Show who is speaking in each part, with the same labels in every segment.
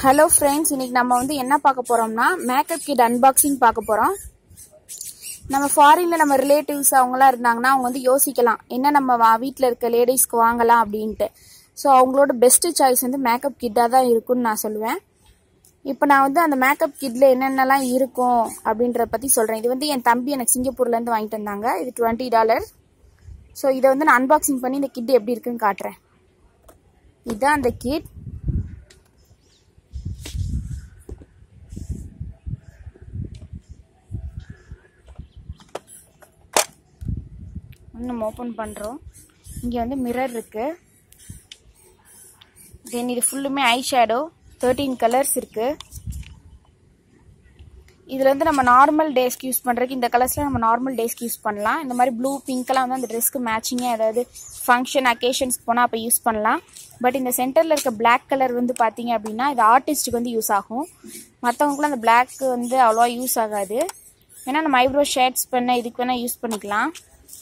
Speaker 1: hello friends இன்னைக்கு நம்ம வந்து என்ன பார்க்க போறோம்னா மேக்கப் கிட் அன்பாக்சிங் பார்க்க போறோம் நம்ம ஃபாரின்ல நம்ம ரிலேட்டிவ்ஸ் அவங்களாம் இருந்தாங்கன்னா அவங்க வந்து யோசிக்கலாம் என்ன நம்ம வா வீட்டில் இருக்க லேடிஸ்க்கு வாங்கலாம் அப்படின்ட்டு ஸோ அவங்களோட பெஸ்ட் சாய்ஸ் வந்து மேக்கப் கிட்டாக தான் இருக்கும்னு நான் சொல்லுவேன் இப்போ நான் வந்து அந்த மேக்கப் கிட்ல என்னென்னலாம் இருக்கும் அப்படின்றத பற்றி சொல்கிறேன் இது வந்து என் தம்பி எனக்கு சிங்கப்பூர்லேருந்து வாங்கிட்டு வந்தாங்க இது டுவெண்ட்டி டாலர் ஸோ இதை வந்து நான் அன்பாக்சிங் பண்ணி இந்த கிட் எப்படி இருக்குன்னு காட்டுறேன் இதுதான் அந்த கிட் நம்ம ஓப்பன் பண்ணுறோம் இங்கே வந்து மிரர் இருக்கு தென் இது ஃபுல்லுமே ஐ ஷேடோ தேர்ட்டீன் கலர்ஸ் இருக்கு இதில் வந்து நம்ம நார்மல் டேஸ்க்கு யூஸ் பண்ணுறதுக்கு இந்த கலர்ஸில் நம்ம நார்மல் டேஸ்க்கு யூஸ் பண்ணலாம் இந்த மாதிரி ப்ளூ பிங்க்கெல்லாம் வந்து அந்த ட்ரெஸ்க்கு மேட்சிங்காக ஏதாவது ஃபங்க்ஷன் அக்கேஷன்ஸ்க்கு போனால் அப்போ யூஸ் பண்ணலாம் பட் இந்த சென்டரில் இருக்க பிளாக் கலர் வந்து பார்த்தீங்க அப்படின்னா இது ஆர்டிஸ்ட்டுக்கு வந்து யூஸ் ஆகும் மற்றவங்களுக்குலாம் அந்த பிளாக் வந்து அவ்வளோவா யூஸ் ஆகாது ஏன்னா நம்ம ஐப்ரோ ஷேட்ஸ் பண்ண இதுக்கு வேணால் யூஸ் பண்ணிக்கலாம்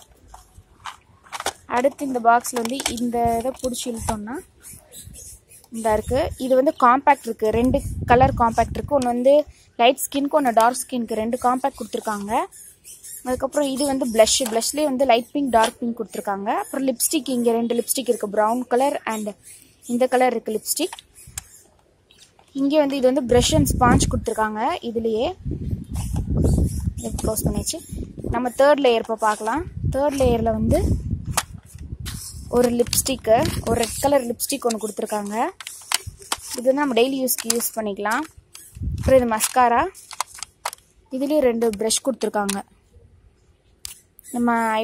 Speaker 1: அடுத்து இந்த பாக்ஸில் வந்து இந்த இதை பிடிச்சி இழுத்தோம்னா இந்த இருக்குது இது வந்து காம்பேக்ட் இருக்குது ரெண்டு கலர் காம்பேக்ட் இருக்குது ஒன்று வந்து லைட் ஸ்கின்க்கு ஒன்று டார்க் ஸ்கின்க்கு ரெண்டு காம்பேக்ட் கொடுத்துருக்காங்க அதுக்கப்புறம் இது வந்து ப்ளஷ் ப்ளஷ்லேயே வந்து லைட் பிங்க் டார்க் பிங்க் கொடுத்துருக்காங்க அப்புறம் லிப்ஸ்டிக் இங்கே ரெண்டு லிப்ஸ்டிக் இருக்குது ப்ரௌன் கலர் அண்ட் இந்த கலர் இருக்குது லிப்ஸ்டிக் இங்கே வந்து இது வந்து ப்ரஷ் அண்ட் ஸ்பாஞ்ச் கொடுத்துருக்காங்க இதுலேயே க்ளோஸ் பண்ணியாச்சு நம்ம தேர்ட் லேயர் இப்போ பார்க்கலாம் தேர்ட் லேயரில் வந்து ஒரு லிப்ஸ்டிக்கு ஒரு ரெட் கலர் லிப்ஸ்டிக் ஒன்று கொடுத்துருக்காங்க இது வந்து நம்ம டெய்லி யூஸ்க்கு யூஸ் பண்ணிக்கலாம் அப்புறம் இது மஸ்காரா இதுலேயும் ரெண்டு ப்ரஷ் கொடுத்துருக்காங்க நம்ம ஐ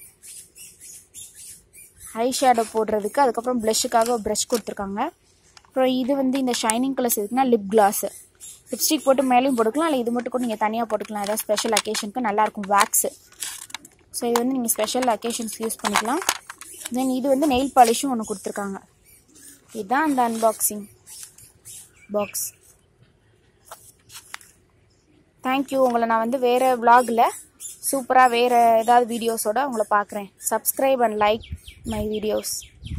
Speaker 1: ஐ ஷேடோ போடுறதுக்கு அதுக்கப்புறம் ப்ளஷ்ஷுக்காக ஒரு ப்ரஷ் கொடுத்துருக்காங்க அப்புறம் இது வந்து இந்த ஷைனிங் கலர்ஸ் எதுக்குன்னா லிப் கிளாஸு லிப்ஸ்டிக் போட்டு மேலேயும் போட்டுக்கலாம் இல்லை இது மட்டும் கூட நீங்கள் தனியாக போட்டுக்கலாம் ஏதாவது ஸ்பெஷல் அக்கேஷனுக்கு நல்லாயிருக்கும் வேக்ஸு ஸோ இது வந்து நீங்கள் ஸ்பெஷல் அக்கேஷன்ஸ்க்கு யூஸ் பண்ணிக்கலாம் தென் இது வந்து நெயில் பாலிஷும் ஒன்று கொடுத்துருக்காங்க இதுதான் அந்த அன்பாக்சிங் பாக்ஸ் தேங்க்யூ உங்களை நான் வந்து வேறு விலாகில் சூப்பராக வேறு ஏதாவது வீடியோஸோட உங்களை பார்க்குறேன் subscribe and like my videos